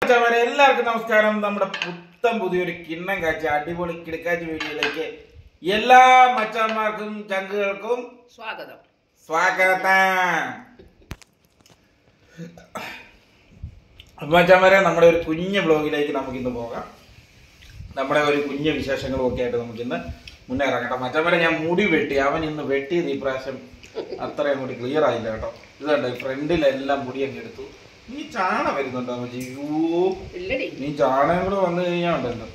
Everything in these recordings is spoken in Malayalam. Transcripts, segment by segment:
മച്ചാമാരെ, എല്ലാവർക്കും നമസ്കാരം നമ്മുടെ പുത്തൻ പുതിയൊരു കിണ്ണം കാഴ്ച അടിപൊളി കിടക്കാഴ്ച വീഡിയോയിലേക്ക് എല്ലാ മച്ചാന്മാർക്കും ചങ്കുകൾക്കും സ്വാഗതം സ്വാഗതം അപ്പൊ മച്ചാന്മാരെ നമ്മുടെ ഒരു കുഞ്ഞ് ബ്ലോഗിലേക്ക് നമുക്കിന്ന് പോകാം നമ്മുടെ ഒരു കുഞ്ഞ് വിശേഷങ്ങളും ഒക്കെ ആയിട്ട് നമുക്കിന്ന് മുന്നേറാം കേട്ടോ മച്ചാന്മാരെ ഞാൻ മുടി വെട്ടി അവൻ ഇന്ന് വെട്ടിയത് ഈ പ്രാവശ്യം അത്ര അങ്ങോട്ട് ക്ലിയർ ആയില്ല കേട്ടോ ഇതുണ്ട് ഫ്രണ്ടിലെല്ലാം മുടി അങ്ങ് എടുത്തു നീ ചാണ വരുന്നുണ്ടോ അമ്മച്ചി? അയ്യോ ഇല്ലടി നീ ചാണകം കൂടെ വന്നു കഴിഞ്ഞാൽ ഉണ്ടല്ലോ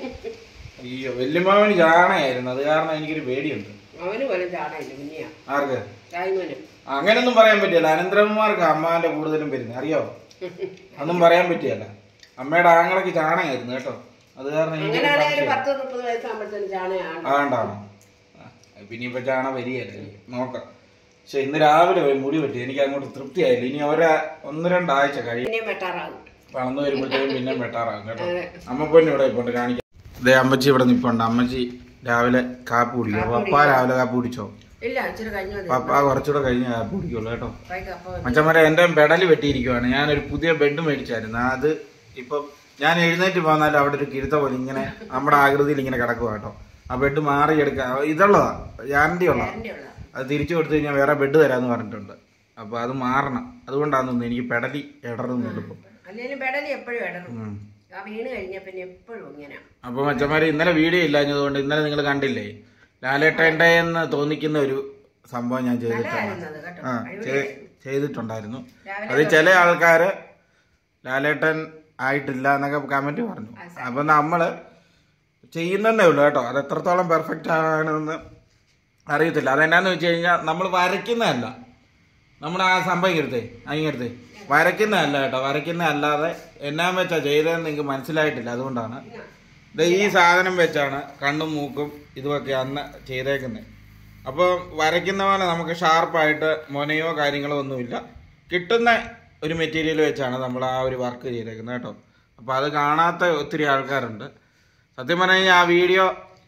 അയ്യോ വല്യമ്മാവന് ചാണയായിരുന്നു അത് കാരണം എനിക്കൊരു പേടിയുണ്ട് അവന് പോലും ചാണയില്ല കുഞ്ഞിയാ ആർക്ക് ചായ്മോന് അങ്ങനൊന്നും പറയാൻ പറ്റില്ല അനന്തരന്മാർക്ക് അമ്മാന്റെ കൂടുതലും വരുന്നത് അറിയാവോ അതൊന്നും പറയാൻ പറ്റിയല്ല അമ്മയുടെ ആങ്ങളൊക്കെ ചാണകമായിരുന്നു കേട്ടോ അത് കാരണം എനിക്ക് അങ്ങനെയാണെങ്കിൽ ഒരു സംശയം. പത്ത് മുപ്പത് വയസ്സാകുമ്പോഴത്തേന് ചാണയാണ് ആണ്ടാണോ പിന്നെ ഇപ്പൊ ചാണ വരികയല്ലേ നോക്കാം പക്ഷെ ഇന്ന് രാവിലെ പോയി മുടി വെട്ടി എനിക്ക് അങ്ങോട്ട് തൃപ്തിയായില്ല ഇനി ഒരാ ഒന്ന് രണ്ടാഴ്ച കഴിയും പിന്നെയും വെട്ടാറാകും വളർന്നു വരുമ്പോഴത്തേക്കും പിന്നെ വെട്ടാറാകും കേട്ടോ അതെ. അമ്മ പൊന്നെ ഇവിടെ ഇപ്പോണ്ട് കാണിക്കാം ഇതേ അമ്മച്ചി ഇവിടെ നിപ്പുണ്ട് അമ്മച്ചി രാവിലെ കാപ്പി കുടിക്കും കാപ്പി പപ്പ രാവിലെ കാപ്പി കുടിച്ചോ ഇല്ല ഇച്ചിരി കഴിഞ്ഞു മതി. പപ്പ കുറച്ചുകൂടെ കഴിഞ്ഞ് കാപ്പി കുടിക്കുള്ളൂ കേട്ടോ പൈക്ക് അപ്പം മതി. മച്ചന്മാരെ എന്റെ പെടല് വെട്ടിയിരിക്കുവാണ് ഞാനൊരു പുതിയ ബെഡ് മേടിച്ചായിരുന്നു അത് ഇപ്പം ഞാൻ എഴുന്നേറ്റ് പോന്നാൽ അവിടെ ഒരു കിഴുത്ത പോലെ ഇങ്ങനെ നമ്മുടെ ആകൃതിയിൽ ഇങ്ങനെ കിടക്കുക കേട്ടോ ആ ബെഡ് മാറിയെടുക്കാൻ ഇതുള്ളതാ ഗ്യാരണ്ടി ഉള്ളതാ ഗ്യാരണ്ടി ഉള്ള. അത് തിരിച്ചു കൊടുത്തു കഴിഞ്ഞാൽ വേറെ ബെഡ് തരാന്ന് പറഞ്ഞിട്ടുണ്ട് അപ്പൊ അത് മാറണം അതുകൊണ്ടാന്ന് തോന്നുന്നു എനിക്ക് പെടലി ഇടറുന്നുണ്ട് ഇപ്പം അല്ലെങ്കിലും പെടലി എപ്പോഴും ഇടറും ഉം. ആ വീണ് കഴിഞ്ഞ പിന്നെ എപ്പോഴും ഇങ്ങനെ അപ്പൊ മച്ചന്മാര് ഇന്നലെ വീഡിയോ ഇല്ലാഞ്ഞതുകൊണ്ട് ഇന്നലെ നിങ്ങൾ കണ്ടില്ലേ ലാലേട്ടേണ്ട എന്ന് തോന്നിക്കുന്ന ഒരു സംഭവം ഞാൻ ചെയ്തിട്ടുണ്ട് നല്ലതായിരുന്നു അത് കേട്ടോ ആ ചെയ്- ചെയ്തിട്ടുണ്ടായിരുന്നു രാവിലെ അത് ചില ആൾക്കാര് ലാലേട്ടൻ ആയിട്ടില്ല എന്നൊക്കെ കമന്റ് പറഞ്ഞു അപ്പൊ നമ്മള് ചെയ്യുന്നതേ ഉള്ളൂ കേട്ടോ അത് എത്രത്തോളം പെർഫെക്റ്റ് ആണെന്ന് അറിയത്തില്ല അതെന്നാന്ന് വെച്ച് കഴിഞ്ഞാൽ നമ്മൾ വരയ്ക്കുന്നതല്ല നമ്മുടെ ആ സംഭവം ഇങ്ങടുത്തേ അതിങ്ങടുത്തേ വരയ്ക്കുന്നതല്ല കേട്ടോ വരയ്ക്കുന്ന അല്ലാതെ എന്നാ വെച്ചാ ചെയ്തതെന്ന് നിങ്ങൾക്ക് മനസ്സിലായിട്ടില്ല അതുകൊണ്ടാണ് ഇത് ഈ സാധനം വെച്ചാണ് കണ്ണും മൂക്കും ഇതുമൊക്കെ അന്ന് ചെയ്തേക്കുന്നത് അപ്പോൾ വരയ്ക്കുന്ന പോലെ നമുക്ക് ഷാർപ്പായിട്ട് മൊനയോ കാര്യങ്ങളോ ഒന്നുമില്ല കിട്ടുന്ന ഒരു മെറ്റീരിയൽ വെച്ചാണ് നമ്മൾ ആ ഒരു വർക്ക് ചെയ്തേക്കുന്നത് കേട്ടോ അപ്പോൾ അത് കാണാത്ത ഒത്തിരി ആൾക്കാരുണ്ട് സത്യം പറഞ്ഞു കഴിഞ്ഞാൽ ആ വീഡിയോ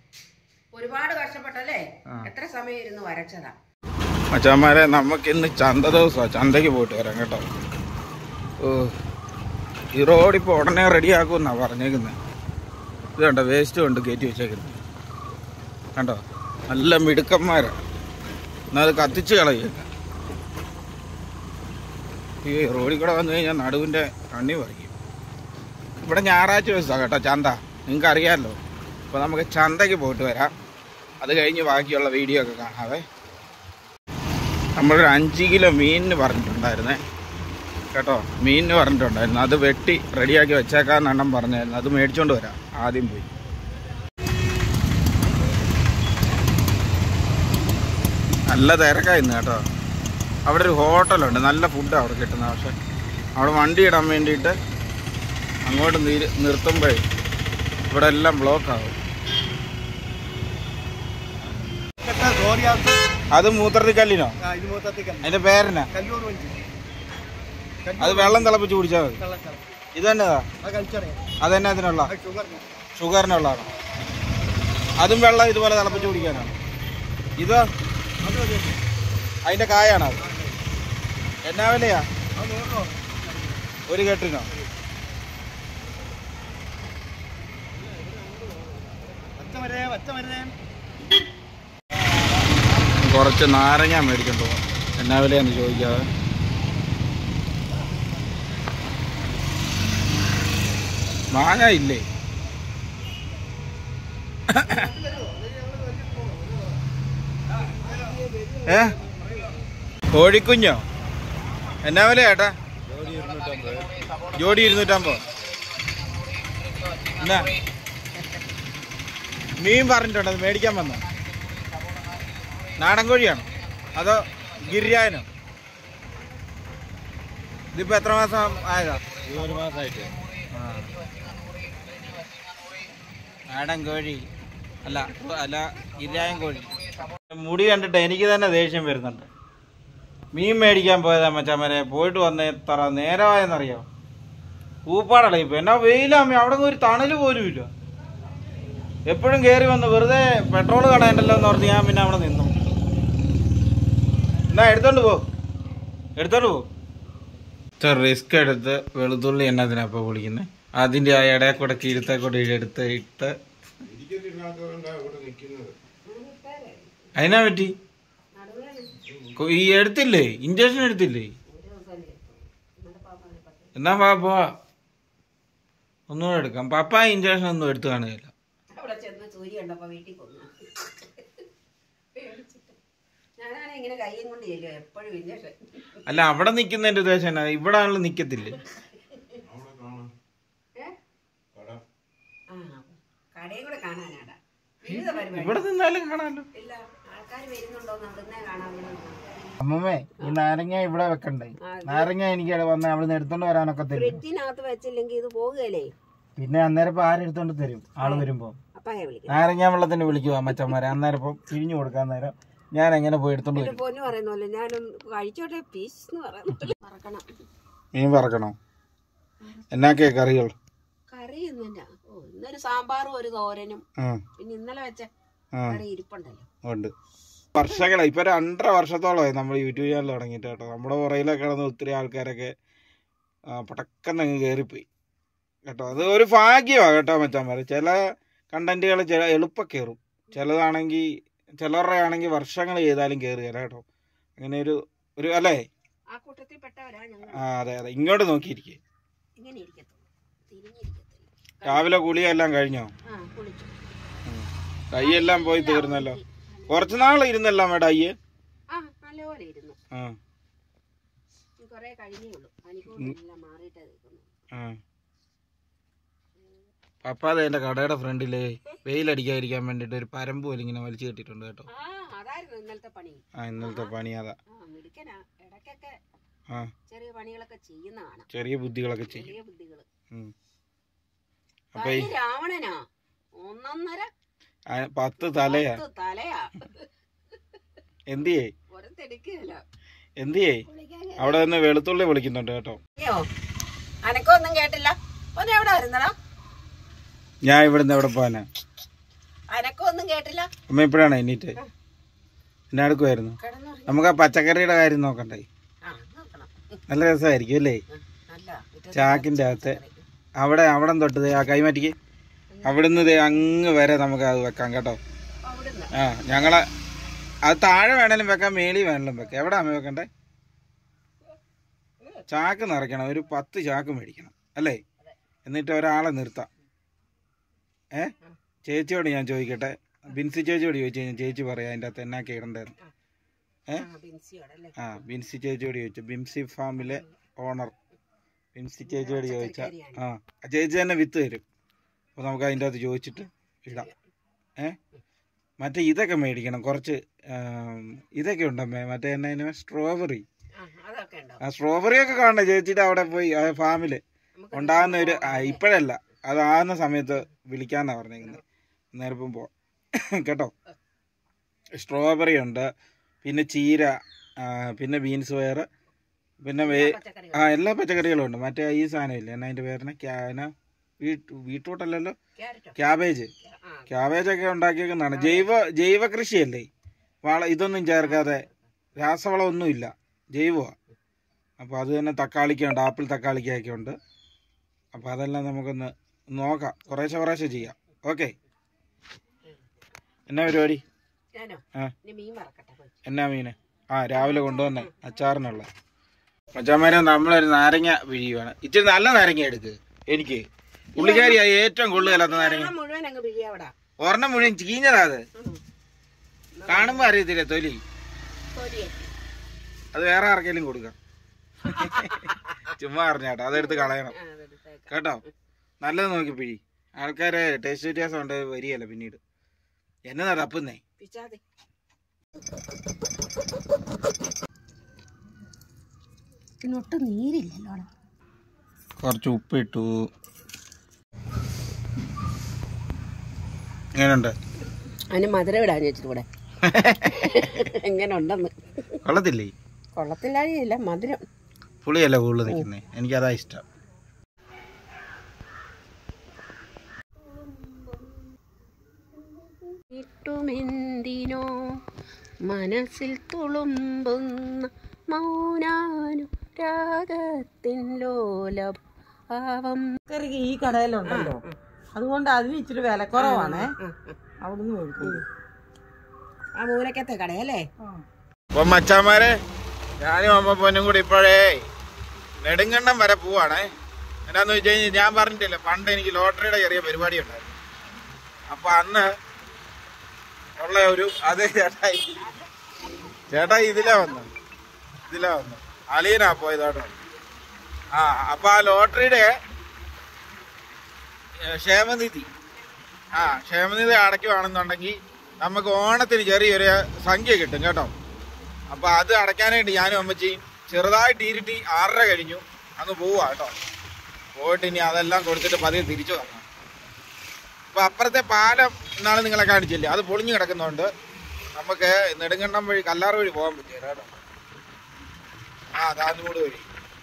ഒരുപാട് കഷ്ടപ്പെട്ടല്ലേ എത്ര സമയം ഇരുന്ന് വരച്ചതാ മച്ചാന്മാരെ നമുക്ക് ഇന്ന് ചന്ത ദിവസമാണ് ചന്തയ്ക്ക് പോയിട്ട് വരാം കേട്ടോ ഓ ഈ റോഡ് ഇപ്പോൾ ഉടനെ റെഡിയാക്കുമെന്നാണ് പറഞ്ഞേക്കുന്നത് ഇത് കണ്ടോ വേസ്റ്റ് കൊണ്ട് കയറ്റി വെച്ചേക്കുന്നത് കണ്ടോ നല്ല മിടുക്കന്മാരാ എന്നാൽ അത് കത്തിച്ച് കളയുക ഈ റോഡിൽ കൂടെ വന്നു കഴിഞ്ഞാൽ നടുവിൻ്റെ കണ്ണി പറിക്കും ഇവിടെ ഞായറാഴ്ച ദിവസമാണ് കേട്ടോ ചന്ത നിങ്ങൾക്ക് അറിയാമല്ലോ അപ്പോൾ നമുക്ക് ചന്തയ്ക്ക് പോയിട്ട് വരാം അത് കഴിഞ്ഞ് ബാക്കിയുള്ള വീഡിയോ ഒക്കെ കാണാവേ നമ്മളൊരു അഞ്ച് കിലോ മീനിന് പറഞ്ഞിട്ടുണ്ടായിരുന്നേ കേട്ടോ മീനിന് പറഞ്ഞിട്ടുണ്ടായിരുന്നു അത് വെട്ടി റെഡിയാക്കി വെച്ചേക്കാന്ന് എണ്ണം പറഞ്ഞായിരുന്നു അത് മേടിച്ചോണ്ട് വരാം ആദ്യം പോയി നല്ല തിരക്കായിരുന്നു കേട്ടോ അവിടെ ഒരു ഹോട്ടലുണ്ട് നല്ല ഫുഡ് അവിടെ കിട്ടുന്നത് പക്ഷെ അവിടെ വണ്ടി ഇടാൻ വേണ്ടിയിട്ട് അങ്ങോട്ട് നിര- നിർത്തുമ്പോഴേ ഇവിടെ എല്ലാം ബ്ലോക്ക് ആവും അത് മൂത്രത്തിൽ കല്ലിനോ അതിന്റെ പേരെന്നാ അത് വെള്ളം തിളപ്പിച്ച് കുടിച്ചാൽ മതി ഇത് തന്നെതാ അതെന്നെ അതിനുള്ള ഷുഗറിനുള്ളതാണോ അതും വെള്ളം ഇതുപോലെ തിളപ്പിച്ച് കുടിക്കാനാണ് ഇതോ അതിന്റെ കായാണോ അത് എന്നാ വിലയാ ഒരു കെട്ടിനോ കുറച്ച് നാരങ്ങ മേടിച്ചോണ്ട് പോകാം എന്നാ വിലയാന്ന് ചോദിക്കാതെ മാങ്ങ ഇല്ലേ ഏ കോഴിക്കുഞ്ഞോ എന്നാ വില ചേട്ടാ ജോഡി ഇരുന്നൂറ്റമ്പത് എന്നാ മീൻ പറഞ്ഞിട്ടുണ്ടോ അത് മേടിക്കാൻ വന്നോ നാടൻ കോഴിയാണോ അതോ ഗിരിയാനോ ഇതിപ്പോ എത്ര മാസം ആയതാ ഒരു മാസമായിട്ട് ആ. നാടൻ കോഴി അല്ല അല്ല ഗിരിയായൻ കോഴി മുടി കണ്ടിട്ട് എനിക്ക് തന്നെ ദേഷ്യം വരുന്നുണ്ട് മീൻ മേടിക്കാൻ പോയതാ മച്ചാമനെ പോയിട്ട് വന്ന എത്ര നേരമായെന്നറിയോ കൂപ്പാടല്ല ഇപ്പൊ എന്നാ വെയിലാമ്മ അവിടെ ഒരു തണല് പോലും ഇല്ല എപ്പോഴും കയറി വന്ന് വെറുതെ പെട്രോൾ കളയണ്ടല്ലോ എന്ന് പറഞ്ഞ് ഞാൻ പിന്നെ അവിടെ നിന്നു എന്നാ എടുത്തോണ്ട് പോ എടുത്തോണ്ട് പോ ഇത്ര റിസ്ക് എടുത്ത് വെളുത്തുള്ളി എന്നതിനാ ഇപ്പൊ പൊളിക്കുന്നത് അതിന്റെ ആ ഇടയെ കൂടെ കീഴത്തെ കൂടെ എടുത്ത് ഇട്ട് അതിനാ പറ്റി കൊ- ഈ എടുത്തില്ലേ ഇഞ്ചക്ഷൻ എടുത്തില്ലേ എന്നാ പാ പോവാ ഒന്നുകൂടെ എടുക്കാം പപ്പ ഇഞ്ചക്ഷൻ ഒന്നും എടുത്തു കാണുകയില്ല അവിടെ ചെന്ന് സൂര്യ ഉണ്ടപ്പോ വീട്ടിൽ കൊന്നു പേടിച്ചിട്ട്. ഞാനാണ് ഇങ്ങനെ കയ്യും കൊണ്ട് ചെല്ലുക എപ്പോഴും ഇഞ്ചക്ഷൻ അല്ല അവിടെ നിക്കുന്നതിന്റെ ഉദ്ദേശം എന്നാ ഇവിടെ ആള് നിക്കത്തില്ലേ ഏ? ആ കടയും കൂടെ കാണാനാടാ വിവിധ പരിപാടി ഇവിടെ നിന്നാലും കാണാമല്ലോ ഇല്ല ആൾക്കാർ വരുന്നുണ്ടോന്ന് അവിടുന്ന് കാണാൻ വേണ്ടി അമ്മമ്മേ ഈ നാരങ്ങ ഇവിടെ വെക്കണ്ടേ നാരങ്ങ എനിക്ക് വന്ന് അവിടുന്ന് എടുത്തോണ്ട് വരാനൊക്കെ തരും ഫ്രിഡ്ജിനകത്ത് വെച്ചില്ലെങ്കിൽ ഇത് പോകുകയല്ലേ പിന്നെ അന്നേരം ഇപ്പൊ ആരെടുത്തോണ്ട് തരും ആള് വരുമ്പോ അപ്പായെ വിളിക്കും നാരങ്ങ വെള്ളത്തിന് വിളിക്കുവാ അമ്മച്ചന്മാരെ അന്നേരം ഇപ്പം പിഴിഞ്ഞു കൊടുക്കാൻ നേരം ഞാൻ എങ്ങനെ പോയി എടുത്തോണ്ട് വരും പൊന്നു പറയുന്നല്ലേ ഞാനൊന്ന് കഴിച്ചോട്ടെ പീസ് എന്ന് പറയുന്നത് മറക്കണം മീൻ പറക്കണോ എന്നാക്കേ കറികൾ കറിയൊന്നുമില്ല ഓ ഇന്നൊരു സാമ്പാറും ഒരു തോരനും ആ പിന്നെ ഇന്നലെ വെച്ച ആ കറി ഇരിപ്പുണ്ടല്ലോ ഉണ്ട് വർഷങ്ങളായി ഇപ്പൊ രണ്ടര വർഷത്തോളമായി നമ്മൾ യൂട്യൂബ് ചാനൽ തുടങ്ങിയിട്ട് കേട്ടോ നമ്മുടെ പുറയിലൊക്കെ കിടന്ന് ഒത്തിരി ആൾക്കാരൊക്കെ ആ, പടക്കെന്ന് അങ്ങ് കയറിപ്പോയി കേട്ടോ അത് ഒരു ഭാഗ്യമാണ് കേട്ടോ മച്ചാന്മാരെ ചില കണ്ടന്റുകൾ ചില എളുപ്പം കയറും ചിലതാണെങ്കിൽ ചിലരുടെ ആണെങ്കിൽ വർഷങ്ങൾ ചെയ്താലും കയറുകയില്ല കേട്ടോ അങ്ങനെ ഒരു ഒരു അല്ലേ ആ കൂട്ടത്തിൽ പെട്ടവരാ ഞങ്ങൾ ആ അതെ അതെ ഇങ്ങോട്ട് നോക്കിയിരിക്കേ ഇങ്ങനെ ഇരിക്കത്തുള്ളൂ തിരിഞ്ഞിരിക്കത്തില്ല രാവിലെ കുളിയെല്ലാം കഴിഞ്ഞോ ആ കുളിച്ചു ഉം. കൈയെല്ലാം പോയി തീർന്നല്ലോ കുറച്ച് നാൾ ഇരുന്നല്ലോ മേഡം അയ്യേ ആ നല്ലപോലെ ഇരുന്നു ആ കുറെ കഴിഞ്ഞേ ഉള്ളൂ പനിക്കൂടെല്ലാം മാറിയിട്ടേ നിൽക്കുന്നു ആ പപ്പാതെ എന്റെ കടയുടെ ഫ്രണ്ടില് വെയിലടിക്കാതിരിക്കാൻ വേണ്ടിട്ട് ഒരു പരമ്പ് പോലെ ഇങ്ങനെ വലിച്ചു കെട്ടിയിട്ടുണ്ട് കേട്ടോ ആ അതായിരുന്നു ഇന്നലത്തെ പണി ആ ഇന്നലത്തെ പണി അതാ ആ മിടുക്കനാ ഇടയ്ക്കൊക്കെ ആ ചെറിയ പണികളൊക്കെ ചെയ്യുന്ന കാണാം ചെറിയ ബുദ്ധികളൊക്കെ ചെയ്യും ചെറിയ ബുദ്ധികള് ഉം. അപ്പൊ ഈ തനി രാവണനാ ഒന്നൊന്നര ആ പത്ത് തലയാ പത്ത് തലയാ എന്തിയേ പുറത്തെടുക്കുകയല്ല എന്തിയേ അവിടെ നിന്ന് വെളുത്തുള്ളി വിളിക്കുന്നുണ്ട് കേട്ടോ അയ്യോ അനക്കൊന്നും കേട്ടില്ല ഒന്ന് എവിടെ വരുന്നടാ ഞാൻ ഇവിടുന്ന് എവിടെ പോകാനാ അനക്കൊന്നും കേട്ടില്ല അമ്മ ഇപ്പോഴാണ് എണീറ്റ് എന്നെ അടുക്കുമായിരുന്നു കിടന്നു നമുക്ക് ആ പച്ചക്കറിയുടെ കാര്യം നോക്കണ്ടേ ആ നോക്കണം നല്ല രസമായിരിക്കും അല്ലേ ഉം, നല്ല മുറ്റത്ത് ചാക്കിന്റെ അകത്ത് അവിടെ അവിടെ തൊട്ട് ദേ ആ കൈമാറ്റിക്ക് അവിടുന്ന് ദേ അങ്ങ് വരെ നമുക്ക് അത് വെക്കാം കേട്ടോ അവിടുന്ന് ആ ഞങ്ങളെ അത് താഴെ വേണേലും വെക്കാം മേളി വേണേലും വെക്കാം എവിടെ അമ്മ വെക്കണ്ടേ ചാക്ക് നിറയ്ക്കണം ഒരു പത്ത് ചാക്ക് മേടിക്കണം അല്ലേ എന്നിട്ട് ഒരാളെ നിർത്താം ഏ ചേച്ചിയോട് ഞാൻ ചോദിക്കട്ടെ ബിൻസി ചേച്ചിയോട് ചോദിച്ചു കഴിഞ്ഞാൽ ചേച്ചി പറയാം അതിൻ്റെ അകത്ത് എന്നാക്കി ഇടണ്ടേന്ന് ഏ ആ ബിൻസിയോടല്ലേ ആ ബിൻസി ചേച്ചിയോട് ചോദിച്ചു ബിൻസി ഫാമിലെ ഓണർ ബിൻസി ചേച്ചിയോട് ചോദിച്ചാൽ ആ ആ ചേച്ചി തന്നെ വിത്ത് തരും അപ്പോൾ നമുക്ക് അതിൻ്റെ അകത്ത് ചോദിച്ചിട്ട് ഇടാം ഏ മറ്റേ ഇതൊക്കെ മേടിക്കണം കുറച്ച് ആം, ഇതൊക്കെ ഉണ്ടമ്മേ മറ്റേ എന്നാ സ്ട്രോബെറി ആ അതൊക്കെ ഉണ്ടോ ആ സ്ട്രോബെറി ഒക്കെ കാണണ്ടേ ചേച്ചിയുടെ അവിടെ പോയി ആ ഫാമില് നമുക്ക് ഉണ്ടാകുന്ന ഒരു ആ, ഇപ്പോഴല്ല അതാകുന്ന സമയത്ത് വിളിക്കാന്നാ പറഞ്ഞേക്കുന്നത് നേരപ്പം പോ കേട്ടോ സ്ട്രോബെറി ഉണ്ട് പിന്നെ ചീര ആ, പിന്നെ ബീൻസ് പയർ പിന്നെ വേ പച്ചക്കറി ആ എല്ലാ പച്ചക്കറികളും ഉണ്ട് മറ്റേ ഈ സാധനം ഇല്ലേ എന്നാ അതിന്റെ പേരിന് ക്യാന ബീട്രൂട്ടല്ലല്ലോ ക്യാരറ്റോ ക്യാബേജ് ആ ക്യാബേജ് ഒക്കെ ഉണ്ടാക്കിയേക്കുന്നതാണ് ജൈവ ജൈവ കൃഷിയല്ലേ വള ഇതൊന്നും ചേർക്കാതെ രാസവളം ഒന്നുമില്ല ജൈവമാണ് അപ്പോൾ അത് തന്നെ തക്കാളിക്കുണ്ട് ആപ്പിൾ തക്കാളിക്കൊക്കെ ഉണ്ട് അപ്പോൾ അതെല്ലാം നമുക്കൊന്ന് നോക്കാം കുറേശ്ശെ കുറേശ്ശെ ചെയ്യാം ഓക്കെ എന്നാ പരിപാടി ഞാനോ ആ ഇനി മീൻ വറക്കട്ടെ പോയി എന്നാ മീന് ആ രാവിലെ കൊണ്ടുവന്നേ അച്ചാറിനുള്ള മച്ചാമാരെ നമ്മളൊരു നാരങ്ങ പിഴിയുവാണ് ഇച്ചിരി നല്ല നാരങ്ങ എടുക്ക് എനിക്ക് പുള്ളിക്കാരിയായി ഏറ്റവും കൊള്ളുകയല്ലാത്ത നാരങ്ങ വെള്ളം മുഴുവൻ അങ്ങ് പിഴിയാവിടാ ഒരെണ്ണം മുഴുവൻ ചീഞ്ഞതാ അത് കാണുമ്പോ അറിയത്തില്ല തൊലി അത് വേറെ ആർക്കെങ്കിലും കൊടുക്കാം ചുമ്മാ അറിഞ്ഞാട്ടോ അതെടുത്ത് കളയണം കേട്ടോ നല്ലത് നോക്കി പിഴി ആൾക്കാരെ ടേസ്റ്റ് വ്യത്യാസം ഉണ്ട് വരികയല്ല പിന്നീട് എന്നതാ തപ്പുന്നേ പിച്ചാതെ ഇതിനൊട്ടും നീരില്ലല്ലോ കുറച്ച് ഉപ്പിട്ടു എങ്ങനെയുണ്ട് അതിന് മധുരം ഇടാൻ വെച്ചിട്ട് കൂടെ എങ്ങനെ ഉണ്ടെന്ന് കൊള്ളത്തില്ലേ കൊള്ളത്തില്ലാഴില്ല മധുരം പുളിയല്ല കൂടുതൽ നിൽക്കുന്നേ എനിക്കതാ ഇഷ്ടം ഇട്ടുമെന്തിനോ മനസ്സിൽ തുളുമ്പുന്ന മൗനാനു രാഗത്തിൻ ലോലം ഭാവം കറിക്ക് ഈ കടയിലുണ്ടല്ലോ അതുകൊണ്ട് അതിന് ഇച്ചിരി വില കുറവാണേ അവിടുന്ന് മേടിക്കും ആ മൂലക്കത്തെ കടയല്ലേ അപ്പൊ മച്ചാമാരെ ഞാനും അമ്മ പൊന്നും കൂടി ഇപ്പോഴേ നെടുങ്കണ്ടം വരെ പോവാണേ എന്നാന്ന് വെച്ച് കഴിഞ്ഞാൽ ഞാൻ പറഞ്ഞിട്ടില്ല പണ്ട് എനിക്ക് ലോട്ടറിയുടെ ചെറിയ പരിപാടി ഉണ്ടായിരുന്നു അപ്പൊ അന്ന് ഉള്ള ഒരു അതെ ചേട്ടായി ചേട്ടായി ഇതിലാ വന്നു ഇതിലാ വന്നു അളിയനാ പോയത് കേട്ടോ ആ അപ്പൊ ആ ലോട്ടറിയുടെ ഏ, ക്ഷേമനിധി ആ ക്ഷേമനിധി അടയ്ക്കുവാണെന്നുണ്ടെങ്കിൽ നമുക്ക് ഓണത്തിന് ചെറിയൊരു സംഖ്യ കിട്ടും കേട്ടോ അപ്പൊ അത് അടയ്ക്കാനായിട്ട് ഞാനും അമ്മച്ചിയും ചെറുതായിട്ട് ഇരുട്ടി ആറര കഴിഞ്ഞു അങ്ങ് പോവാ കേട്ടോ പോയിട്ട് ഇനി അതെല്ലാം കൊടുത്തിട്ട് പതിയെ തിരിച്ചു വരണം അപ്പൊ അപ്പുറത്തെ പാലം ഇന്നാളെ നിങ്ങളെ കാണിച്ചില്ലേ അത് പൊളിഞ്ഞു കിടക്കുന്നതുകൊണ്ട് നമുക്ക് നെടുങ്കണ്ടം വഴി കല്ലാർ വഴി പോകാൻ പറ്റിയ കേട്ടോ ആ താന്നുകൂട് വഴി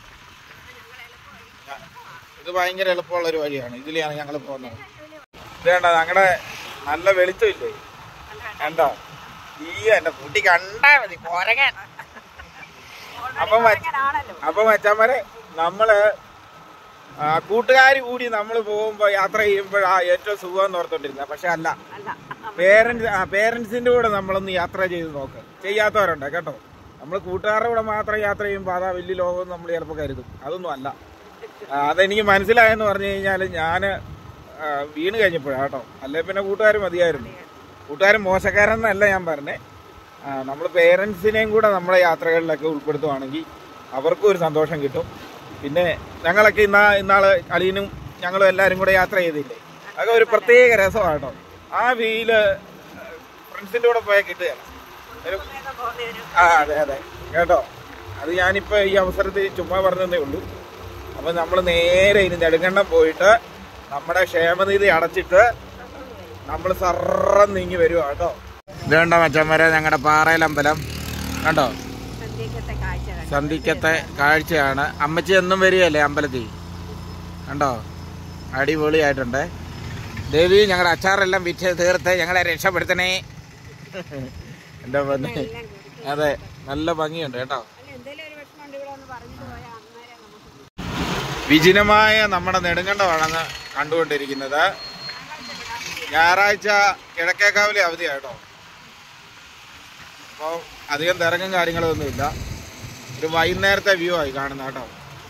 ആ, ഇത് ഭയങ്കര എളുപ്പമുള്ള ഒരു വഴിയാണ് ഇതിലെയാണ് ഞങ്ങൾ പോകുന്നത് ഇത് വേണ്ട ഞങ്ങളുടെ നല്ല വെളിച്ചമില്ലേ കണ്ടോ ഈ എന്റെ കുട്ടി കണ്ടാ മതി പോരകൻ അപ്പൊ മച്ച- അപ്പൊ മച്ചാമാരെ നമ്മള് കൂട്ടുകാർ കൂടി നമ്മൾ പോകുമ്പോ യാത്ര ചെയ്യുമ്പോഴാ ഏറ്റവും സുഖം എന്ന് ഓർത്തോണ്ടിരുന്നത് പക്ഷെ അല്ല പേരൻസ് ആ പേരൻസിന്റെ കൂടെ നമ്മളൊന്ന് യാത്ര ചെയ്ത് നോക്ക് ചെയ്യാത്തവരുണ്ട് കേട്ടോ നമ്മൾ കൂട്ടുകാരുടെ കൂടെ മാത്രം യാത്ര ചെയ്യുമ്പോൾ അതാ വലിയ ലോകം നമ്മൾ ചിലപ്പോൾ കരുതും അതൊന്നും അല്ല ആ, അതെനിക്ക് മനസ്സിലായെന്ന് പറഞ്ഞു കഴിഞ്ഞാൽ ഞാൻ വീണ് കഴിഞ്ഞപ്പോഴാണ് കേട്ടോ അല്ലെ പിന്നെ കൂട്ടുകാർ മതിയായിരുന്നു കൂട്ടുകാരൻ മോശക്കാരെന്നല്ല ഞാൻ പറഞ്ഞേ നമ്മൾ പേരൻസിനെയും കൂടെ നമ്മളെ യാത്രകളിലൊക്കെ ഉൾപ്പെടുത്തുവാണെങ്കിൽ അവർക്കും ഒരു സന്തോഷം കിട്ടും പിന്നെ ഞങ്ങളൊക്കെ ഇന്നാ ഇന്നാള് അളിയനും ഞങ്ങളും എല്ലാവരും കൂടെ യാത്ര ചെയ്തില്ലേ അതൊക്കെ ഒരു പ്രത്യേക രസമാണ് കേട്ടോ ആ വീല് ഫ്രണ്ട്സിന്റെ കൂടെ പോയാൽ കിട്ടുകയല്ല ഒരു ആ അതെ അതെ കേട്ടോ അത് ഞാനിപ്പോ ഈ അവസരത്തിൽ ചുമ്മാ പറഞ്ഞതേ ഉള്ളൂ അപ്പൊ നമ്മൾ നേരെ ഇനി നെടുങ്കണ്ടം പോയിട്ട് നമ്മുടെ ക്ഷേമനിധി അടച്ചിട്ട് നമ്മൾ സർറം നീങ്ങി വരുവാ കേട്ടോ ഇത് കണ്ടോ മച്ചന്മാരെ ഞങ്ങളുടെ പാറയിലമ്പലം കണ്ടോ സന്ധ്യക്കത്തെ കാഴ്ച കണ്ടു. സന്ധിക്കത്തെ കാഴ്ചയാണ് അമ്മച്ചി എന്നും വരികയല്ലേ അമ്പലത്തിൽ കണ്ടോ അടിപൊളിയായിട്ടുണ്ട് ദേവി ഞങ്ങളുടെ അച്ചാറെല്ലാം വിറ്റ് തീർത്ത് ഞങ്ങളെ രക്ഷപ്പെടുത്തണേ എന്താ പറഞ്ഞേ അതെ നല്ല ഭംഗിയുണ്ട് കേട്ടോ അല്ല എന്തേലും ഒരു വിഷമമുണ്ട് ഇവിടെ ഒന്ന് പറഞ്ഞിട്ട് പോയാൽ അന്നേരം നമുക്ക് വിജിനമായ നമ്മുടെ നെടുങ്കണ്ടമാണെന്ന് കണ്ടുകൊണ്ടിരിക്കുന്നത് ഞായറാഴ്ച കിഴക്കേക്കാവിലെ അവധിയാ കേട്ടോ അപ്പോൾ അധികം തിരക്കും കാര്യങ്ങളും ഒന്നുമില്ല ഒരു വൈകുന്നേരത്തെ വ്യൂ ആയി കാണുന്ന കേട്ടോ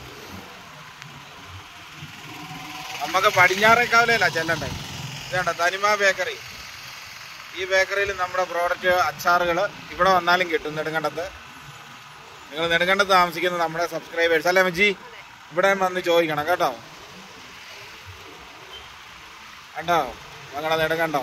നമുക്ക് പടിഞ്ഞാറേക്കാവിലല്ല ചെല്ലണ്ടേ ഇതേണ്ട തനിമ ബേക്കറി ഈ ബേക്കറിയിൽ നമ്മുടെ പ്രോഡക്റ്റ് അച്ചാറുകൾ ഇവിടെ വന്നാലും കിട്ടും നെടുങ്കണ്ടത്ത് നിങ്ങൾ നെടുങ്കണ്ടത്ത് താമസിക്കുന്ന നമ്മുടെ സബ്സ്ക്രൈബേഴ്സ് അല്ലേ മജി ഇവിടെ വന്ന് ചോദിക്കണം കേട്ടോ കണ്ടോ ഞങ്ങളെ നെടുങ്കണ്ടോ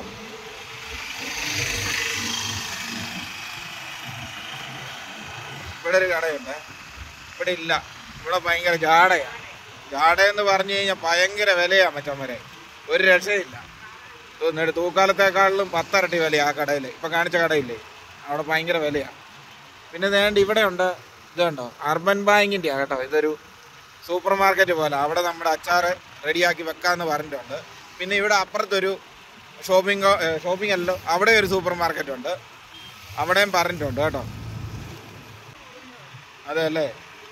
ഇവിടെ ഒരു കടയുണ്ട് ഇവിടെ ഇല്ല ഇവിടെ ഭയങ്കര ജാടയാണ് ജാട എന്ന് പറഞ്ഞു കഴിഞ്ഞാൽ ഭയങ്കര വിലയാ മച്ചന്മാരെ ഒരു രക്ഷയില്ല തോന്നുന്നു തൂക്കാലത്തെക്കാളിലും പത്തരട്ടി വിലയാ ആ കടയിൽ ഇപ്പൊ കാണിച്ച കടയില്ലേ അവിടെ ഭയങ്കര വിലയാ പിന്നെ വേണ്ട ഇവിടെ ഉണ്ട് ഇതുണ്ടോ അർബൻ ബാങ്കിന്റെ കേട്ടോ ഇതൊരു സൂപ്പർ മാർക്കറ്റ് പോലെ അവിടെ നമ്മുടെ അച്ചാറ് റെഡിയാക്കി വെക്കാന്ന് പറഞ്ഞിട്ടുണ്ട് പിന്നെ ഇവിടെ അപ്പുറത്തൊരു ഷോപ്പിംഗ് ഷോപ്പിംഗ് അല്ലല്ലോ അവിടെ ഒരു സൂപ്പർ മാർക്കറ്റ് ഉണ്ട് അവിടെയും പറഞ്ഞിട്ടുണ്ട് കേട്ടോ അതെ അല്ലേ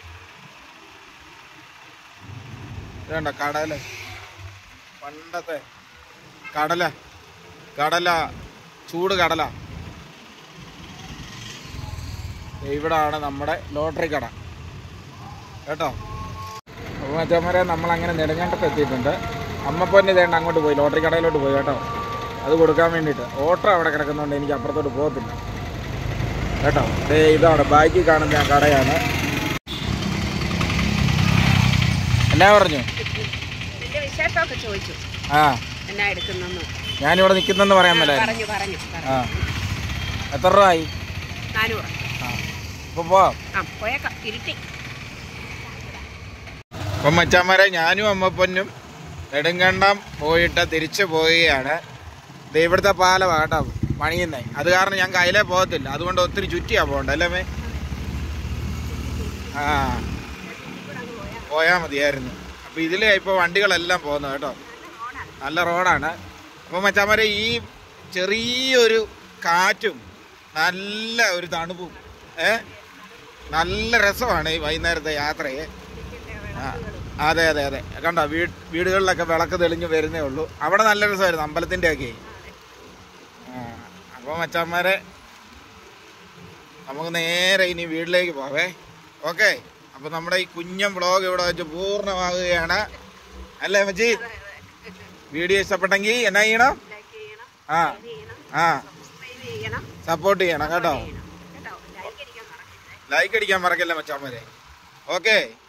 ഇതുണ്ടോ കടല പണ്ടത്തെ കടല കടല ചൂട് കടല ദേ ഇവിടാണ് നമ്മുടെ ലോട്ടറി കട കേട്ടോ അപ്പോൾ മച്ചന്മാരെ നമ്മളങ്ങനെ നെടുങ്കണ്ടത്ത് എത്തിയിട്ടുണ്ട് അമ്മപ്പൊന്നെ ഇതേണ്ട അങ്ങോട്ട് പോയി ലോട്ടറി കടയിലോട്ട് പോയി കേട്ടോ അത് കൊടുക്കാൻ വേണ്ടിയിട്ട് ഓട്ടോ അവിടെ കിടക്കുന്നതുകൊണ്ട് എനിക്ക് അപ്പുറത്തോട്ട് പോകത്തില്ല കേട്ടോ ദേ ഇതാണ് ബാക്കി കാണുന്ന ആ കടയാണ് എന്നാ പറഞ്ഞു നിന്റെ വിശേഷമൊക്കെ ചോദിച്ചു ആ എന്നാ എടുക്കുന്നെന്ന് ഞാനിവിടെ നിൽക്കുന്നെന്ന് പറയാൻ മേലായിരുന്നു പറഞ്ഞു പറഞ്ഞു പറഞ്ഞു. ആ എത്ര രൂപ ആയി നാനൂറ് ആ ഇപ്പോൾ പോവാം ആ പോയേക്കാം ഇരുട്ടി അപ്പം മച്ചാന്മാരെ ഞാനും അമ്മപ്പൊന്നും നെടുങ്കണ്ടം പോയിട്ട് തിരിച്ചു പോവുകയാണ് ദേ ഇവിടുത്തെ പാലമാണ് കേട്ടോ പണിയുന്നേ അത് കാരണം ഞാൻ കയ്യിലേ പോകത്തില്ല അതുകൊണ്ട് ഒത്തിരി ചുറ്റിയാ പോകണ്ട അല്ലേ മേ ആ പോയാൽ മതിയായിരുന്നു അപ്പം ഇതിലേ ഇപ്പോൾ വണ്ടികളെല്ലാം പോകുന്നത് കേട്ടോ നല്ല റോഡാണ് അപ്പോൾ മച്ചാന്മാരെ ഈ ചെറിയൊരു കാറ്റും നല്ല ഒരു തണുപ്പും ഏ നല്ല രസമാണ് ഈ വൈകുന്നേരത്തെ യാത്രയെ ആ, അതെ അതെ അതെ കണ്ടോ വീട് വീടുകളിലൊക്കെ വിളക്ക് തെളിഞ്ഞ് വരുന്നേ ഉള്ളൂ അവിടെ നല്ല രസമായിരുന്നു അമ്പലത്തിൻ്റെ ഒക്കെ അപ്പോൾ മച്ചാന്മാരെ നമുക്ക് നേരെ ഇനി വീട്ടിലേക്ക് പോവേ ഓക്കെ അപ്പോൾ നമ്മുടെ ഈ കുഞ്ഞൻ വ്ളോഗ് ഇവിടെ വെച്ച് പൂർണ്ണമാകുകയാണ് അല്ലേ മച്ചി വീഡിയോ ഇഷ്ടപ്പെട്ടെങ്കിൽ എന്നാ ചെയ്യണം ആ ആ സപ്പോർട്ട് ചെയ്യണം കേട്ടോ ലൈക്ക് അടിക്കാൻ മറക്കല്ലേ മച്ചാന്മാരെ ഓക്കെ